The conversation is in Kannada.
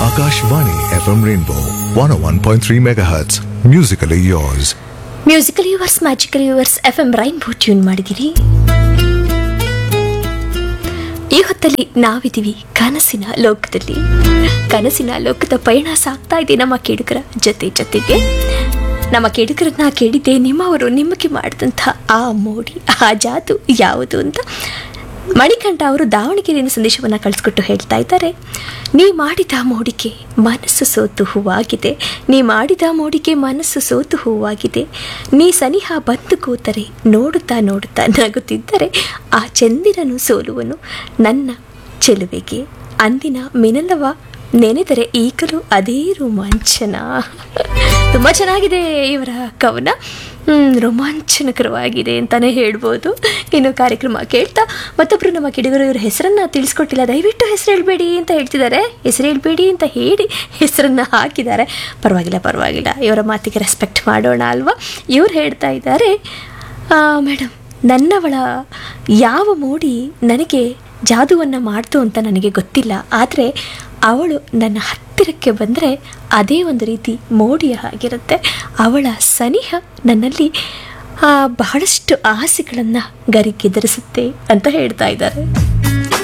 Akashvani FM Rainbow 101.3 MHz. Musically yours. Musical yours magical yours F M rainbow tune ಮಾಡಿದಿರಿ ಈ ಹೊತ್ತಲ್ಲಿ ನಾವಿದ್ದೀವಿ ಕನಸಿನ ಲೋಕದಲ್ಲಿ ಕನಸಿನ ಲೋಕದ ಪಯಣ ಸಾಗ್ತಾ ಇದೆ ನಮ್ಮ ಕೇಳುಗರ ಜೊತೆ ಜೊತೆಗೆ ನಮ್ಮ ಕೇಳುಗರನ್ನ ಕೇಳಿದ್ದೆ ನಿಮ್ಮವರು ನಿಮಗೆ ಮಾಡಿದಂಥ ಆ ಮೋಡಿ ಆ ಜಾದು ಯಾವುದು ಅಂತ ಮಣಿಕಂಠ ಅವರು ದಾವಣಗೆರೆಯಿಂದ ಸಂದೇಶವನ್ನು ಕಳಿಸ್ಕೊಟ್ಟು ಹೇಳ್ತಾ ಇದ್ದಾರೆ ನೀ ಮಾಡಿದ ಮೋಡಿಕೆ ಮನಸ್ಸು ಸೋತು ಹೂವಾಗಿದೆ ನೀ ಮಾಡಿದ ಮೋಡಿಕೆ ಮನಸ್ಸು ಸೋತು ಹೂವಾಗಿದೆ ನೀ ಸನಿಹ ಬಂದು ಕೂತರೆ ನೋಡುತ್ತಾ ನೋಡುತ್ತಾ ನಗುತ್ತಿದ್ದರೆ ಆ ಚಂದಿರನು ಸೋಲುವನು ನನ್ನ ಚೆಲುವೆಗೆ ಅಂದಿನ ಮಿನಲವ ನೆನೆದರೆ ಈಗಲೂ ಅದೇ ರೋಮಾಂಚನ ತುಂಬ ಚೆನ್ನಾಗಿದೆ ಇವರ ಕವನ ಹ್ಮ್, ರೋಮಾಂಚನಕರವಾಗಿದೆ ಅಂತಲೇ ಹೇಳ್ಬೋದು ಇನ್ನು ಕಾರ್ಯಕ್ರಮ ಕೇಳ್ತಾ ಮತ್ತೊಬ್ಬರು ನಮ್ಮ ಕಿಡಿಗರು ಇವ್ರ ಹೆಸರನ್ನ ತಿಳಿಸ್ಕೊಟ್ಟಿಲ್ಲ ದಯವಿಟ್ಟು ಹೆಸರು ಹೇಳ್ಬೇಡಿ ಅಂತ ಹೇಳ್ತಿದ್ದಾರೆ ಹೆಸರು ಹೇಳ್ಬೇಡಿ ಅಂತ ಹೇಳಿ ಹೆಸರನ್ನ ಹಾಕಿದ್ದಾರೆ ಪರವಾಗಿಲ್ಲ ಪರವಾಗಿಲ್ಲ ಇವರ ಮಾತಿಗೆ ರೆಸ್ಪೆಕ್ಟ್ ಮಾಡೋಣ ಅಲ್ವಾ ಇವ್ರು ಹೇಳ್ತಾ ಇದ್ದಾರೆ ಮೇಡಮ್ ನನ್ನವಳ ಯಾವ ಮೋಡಿ ನನಗೆ ಜಾದುವನ್ನು ಮಾಡ್ತು ಅಂತ ನನಗೆ ಗೊತ್ತಿಲ್ಲ ಆದರೆ ಅವಳು ನನ್ನ ಹತ್ತಿರಕ್ಕೆ ಬಂದರೆ ಅದೇ ಒಂದು ರೀತಿ ಮೋಡಿಯ ಹಾಗಿರುತ್ತೆ ಅವಳ ಸನಿಹ ನನ್ನಲ್ಲಿ ಆ, ಬಹಳಷ್ಟು ಆಸೆಗಳನ್ನು ಗರಿಗೆದರಿಸುತ್ತೆ ಅಂತ ಹೇಳ್ತಾ ಇದ್ದಾರೆ